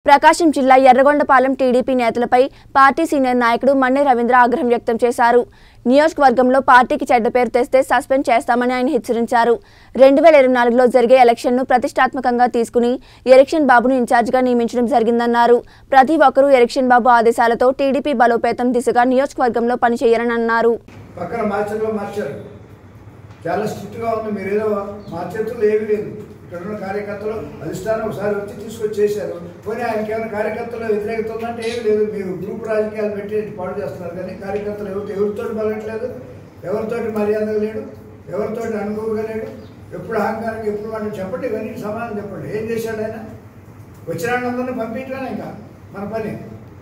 ప్రకాశం జిల్లా ఎర్రగొండపాలెం టీడీపీ నేతలపై party senior నాయకుడు మన్నె రవీంద్ర ఆగ్రహం వ్యక్తం చేశారు నియోజకవర్గంలో పార్టీకి చెడ్డ పేరు తెస్తే సస్పెండ్ చేస్తామని ఆయన హెచ్చరించారు రెండు వేల ఇరవై నాలుగులో జరిగే ఎలక్షన్ను ప్రతిష్టాత్మకంగా తీసుకుని ఎలక్షన్ బాబును ఇన్ఛార్జిగా నియమించడం జరిగిందన్నారు ప్రతి ఒక్కరూ ఎలక్షన్ బాబు ఆదేశాలతో టీడీపీ బలోపేతం దిశగా నియోజకవర్గంలో పనిచేయాలని అన్నారు పక్కన మార్చర్లో మార్చారు చాలా స్ట్రిక్ట్గా ఉంది మీరు ఏదో మా చేతుల్లో ఏమీ లేదు ఇక్కడ ఉన్న కార్యకర్తలు అధిష్టానం ఒకసారి వచ్చి తీసుకొచ్చి చేశారు పోనీ ఆయనకి ఏమైనా కార్యకర్తలు వ్యతిరేకత ఉందంటే ఏమీ లేదు మీరు గ్రూప్ రాజకీయాలు పెట్టి పాడు చేస్తున్నారు కానీ కార్యకర్తలు ఎవరితో ఎవరితోటి బలగట్లేదు ఎవరితోటి మర్యాద లేడు ఎవరితోటి అనుభవంగా లేడు ఎప్పుడు అహంకారం ఎప్పుడు వాళ్ళు చెప్పండి ఇవన్నీ సమాధానం చెప్పండి ఏం చేశాడు ఆయన వచ్చిన వాళ్ళందరినీ పంపించడమే ఇంకా మన పని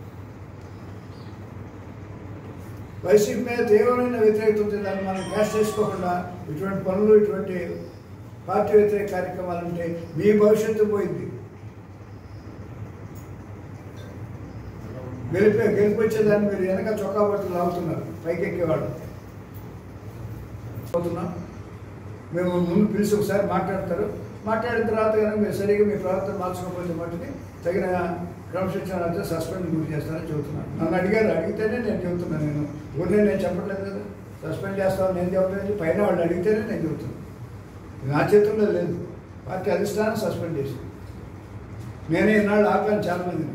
వైసీపీ మీద తీవ్రమైన వ్యతిరేకత ఉంది దాన్ని మనం క్యాష్ చేసుకోకుండా ఇటువంటి పనులు ఇటువంటి పార్టీ వ్యతిరేక కార్యక్రమాలు ఉంటే మీ భవిష్యత్తు పోయింది గెలిపే గెలిపొచ్చేదాన్ని మీరు వెనక చొక్కా బట్టలు లాగుతున్నారు పైకెక్కేవాళ్ళు పోతున్నాం మేము ముందు పిలిచి ఒకసారి మాట్లాడతారు మాట్లాడిన తర్వాత కనుక మీరు సరిగ్గా మీ ప్రవర్తన మార్చుకోకపోతే మట్టుకి తగిన క్రమశిక్షణ అయితే సస్పెండ్ గురి చేస్తానని చెబుతున్నాను నన్ను అడిగారు అడిగితేనే నేను చెబుతున్నాను నేను ఊరినే నేను చెప్పట్లేదు కదా సస్పెండ్ చేస్తామని నేను చెప్పలేదు పైన వాళ్ళు అడిగితేనే నేను చెబుతున్నాను ఇది నా చేతుల్లో లేదు పార్టీ అధిష్టానం సస్పెండ్ చేసి నేనే ఇన్నాళ్ళు ఆపాను చాలా మందిని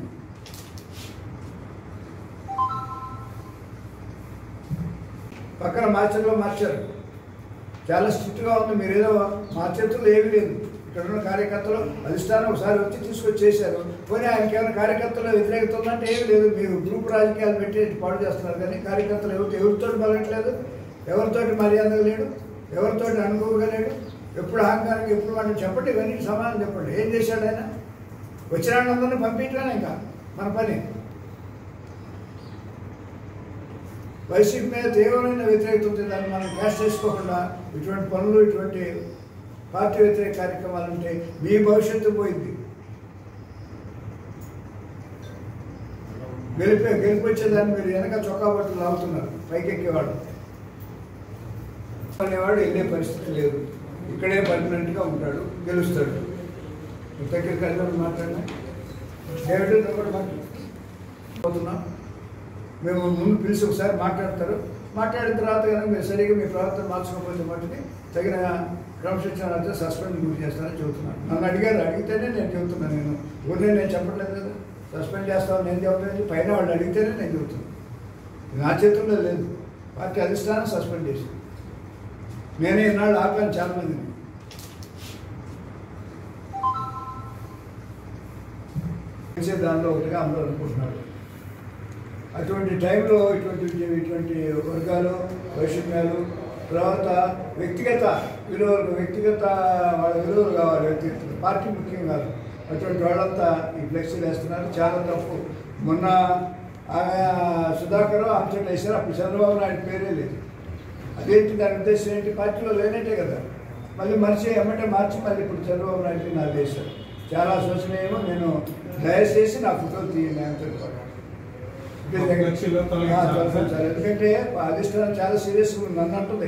పక్కన మార్చర్లో మార్చారు చాలా స్ట్రిక్ట్గా ఉంది మీరు ఏదో మా చేతుల్లో ఏమీ లేదు ఇక్కడ ఉన్న కార్యకర్తలు అధిష్టానం ఒకసారి వచ్చి తీసుకొచ్చి చేశారు పోనీ ఆయనకి ఏమైనా కార్యకర్తలు వ్యతిరేకత ఉందంటే ఏమీ లేదు మీరు గ్రూప్ రాజకీయాలు పెట్టి పాడు చేస్తున్నారు కానీ కార్యకర్తలు ఎవరితో ఎవరితోటి బలగట్లేదు ఎవరితోటి మర్యాద లేడు ఎవరితోటి అనుభవంగా లేడు ఎప్పుడు అహంకారం ఎప్పుడు వాళ్ళు చెప్పండి ఇవన్నీ సమాధానం చెప్పండి ఏం చేశాడు ఆయన వచ్చిన వాళ్ళందరినీ పంపించడమే ఇంకా మన పని వైసీపీ మీద తీవ్రమైన వ్యతిరేకత ఉంది దాన్ని మనం క్యాష్ చేసుకోకుండా ఇటువంటి పనులు ఇటువంటి పార్టీ వ్యతిరేక కార్యక్రమాలు ఉంటే మీ భవిష్యత్తు పోయింది గెలిపే గెలిపొచ్చేదాన్ని మీరు వెనక చొక్కా బట్టలు లాగుతున్నారు పైకెక్కేవాళ్ళు అనేవాడు వెళ్ళే పరిస్థితి లేదు ఇక్కడే పర్మనెంట్గా ఉంటాడు గెలుస్తాడు దగ్గర కలిసి మాట్లాడినా డేవిడ్ కూడా మాట్లాడుతున్నాం మేము ముందు పిలిచి ఒకసారి మాట్లాడతారు మాట్లాడిన తర్వాత కనుక మీరు సరిగ్గా మీ ప్రవర్తన మార్చుకోకపోతే మట్టుకి తగిన క్రమశిక్షణ అయితే సస్పెండ్ గురి చేస్తానని చెబుతున్నాను నన్ను అడిగారు అడిగితేనే నేను చెబుతున్నాను నేను ఊరినే నేను చెప్పట్లేదు కదా సస్పెండ్ చేస్తామని నేను చెప్పలేదు పైన వాళ్ళు అడిగితేనే నేను చెబుతున్నాను ఇది నా చేతుల్లో లేదు పార్టీ అధిష్టానం సస్పెండ్ చేసి నేనే ఇన్నాళ్ళు ఆపాను చాలా మందిని చేసే దానిలో ఒకటిగా అందరూ అనుకుంటున్నారు అటువంటి టైంలో ఇటువంటి ఇటువంటి వర్గాలు వైషమ్యాలు తర్వాత వ్యక్తిగత విలువలు వ్యక్తిగత వాళ్ళ విలువలు కావాలి వ్యక్తిగత పార్టీ ముఖ్యం కాదు అటువంటి వాళ్ళంతా ఈ ఫ్లెక్సీలు వేస్తున్నారు చాలా తప్పు మొన్న ఆమె సుధాకర్ అంశం వేశారు అప్పుడు చంద్రబాబు నాయుడు పేరే లేదు అదేంటి దాని ఉద్దేశం ఏంటి పార్టీలో లేనట్టే కదా మళ్ళీ మనిషి ఎమ్మటే మార్చి మళ్ళీ ఇప్పుడు చంద్రబాబు నాయుడు నాకు వేశారు చాలా శోచనీయమో నేను దయచేసి నా ఫోటోలు తీయండి ఆయనతో పాటు ఫ్లెక్సీలో ఆ, తొలగించాలి. తొలగించాలి. ఎందుకంటే అధిష్టానం చాలా సీరియస్గా ఉంది నన్ను అంటుంది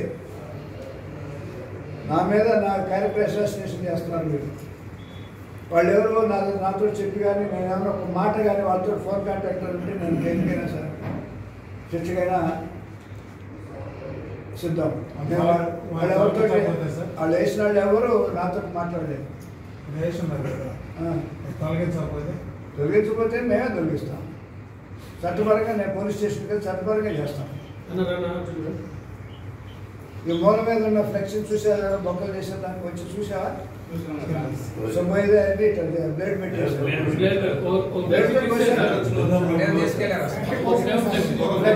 నా మీద నా క్యారెక్టర్ అసోసియేషన్ చేస్తున్నారు మీరు వాళ్ళు ఎవరో నా నాతో చెప్పి కానీ నేను ఏమైనా ఒక మాట కానీ వాళ్ళతో ఫోన్ కాంటాక్ట్ ఉంటే నేను దేనికైనా సరే చర్చకైనా సిద్ధం నేను వాళ్ళ- వాళ్ళు ఎవరితో తొలగించకపోతే సార్? వాళ్ళు వేసిన వాళ్ళు ఎవరు నాతో మాట్లాడలేదు రేషన్ ఉన్నారు కదా ఆ, తొలగించకపోతే తొలగించకపోతే మేమే తొలగిస్తాం చట్టపరంగా నేను పోలీస్ స్టేషన్కి వెళ్ళి చట్టపరంగా చేస్తాం ఈ మూల మీద ఉన్న ఫ్లెక్సీ చూసారా బొక్కలు చేసే దానికి వచ్చి చూసావా సో పోయేదే అంటే ఇట్లా బ్లేడ్ పెట్టేసారు నేను తీసుకెళ్ళాను